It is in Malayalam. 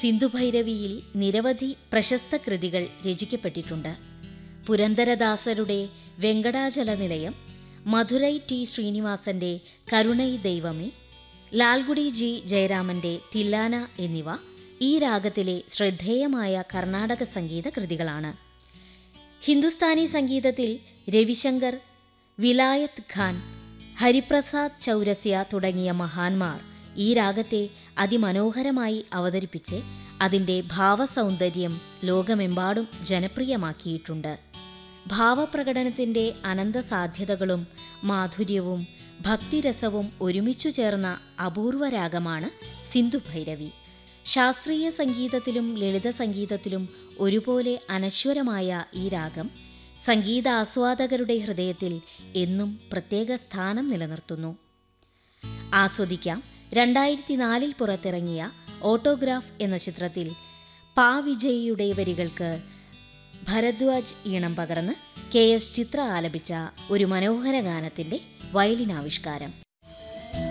സിന്ധുഭൈരവിയിൽ നിരവധി പ്രശസ്ത കൃതികൾ രചിക്കപ്പെട്ടിട്ടുണ്ട് പുരന്ദരദാസരുടെ വെങ്കടാചല നിലയം മധുരൈ ടി ശ്രീനിവാസന്റെ കരുണൈ ദൈവമേ ലാൽഗുഡി ജി ജയരാമന്റെ തില്ലാന എന്നിവ ഈ രാഗത്തിലെ ശ്രദ്ധേയമായ കർണാടക സംഗീത കൃതികളാണ് ഹിന്ദുസ്ഥാനി സംഗീതത്തിൽ രവിശങ്കർ വിലായത് ഖാൻ ഹരിപ്രസാദ് ചൗരസ്യ തുടങ്ങിയ മഹാന്മാർ ഈ രാഗത്തെ അതിമനോഹരമായി അവതരിപ്പിച്ച് അതിൻ്റെ ഭാവസൗന്ദര്യം ലോകമെമ്പാടും ജനപ്രിയമാക്കിയിട്ടുണ്ട് ഭാവപ്രകടനത്തിൻ്റെ അനന്ത സാധ്യതകളും മാധുര്യവും ഭക്തിരസവും ഒരുമിച്ചു ചേർന്ന അപൂർവ രാഗമാണ് സിന്ധുഭൈരവി ശാസ്ത്രീയ സംഗീതത്തിലും ലളിത സംഗീതത്തിലും ഒരുപോലെ അനശ്വരമായ ഈ രാഗം സംഗീതാസ്വാദകരുടെ ഹൃദയത്തിൽ എന്നും പ്രത്യേക സ്ഥാനം നിലനിർത്തുന്നു ആസ്വദിക്കാം രണ്ടായിരത്തി നാലിൽ പുറത്തിറങ്ങിയ ഓട്ടോഗ്രാഫ് എന്ന ചിത്രത്തിൽ പാ വിജയിയുടെ വരികൾക്ക് ഭരദ്വാജ് ഈണം പകർന്ന് കെ എസ് ചിത്ര ആലപിച്ച ഒരു മനോഹര ഗാനത്തിന്റെ വയലിനാവിഷ്കാരം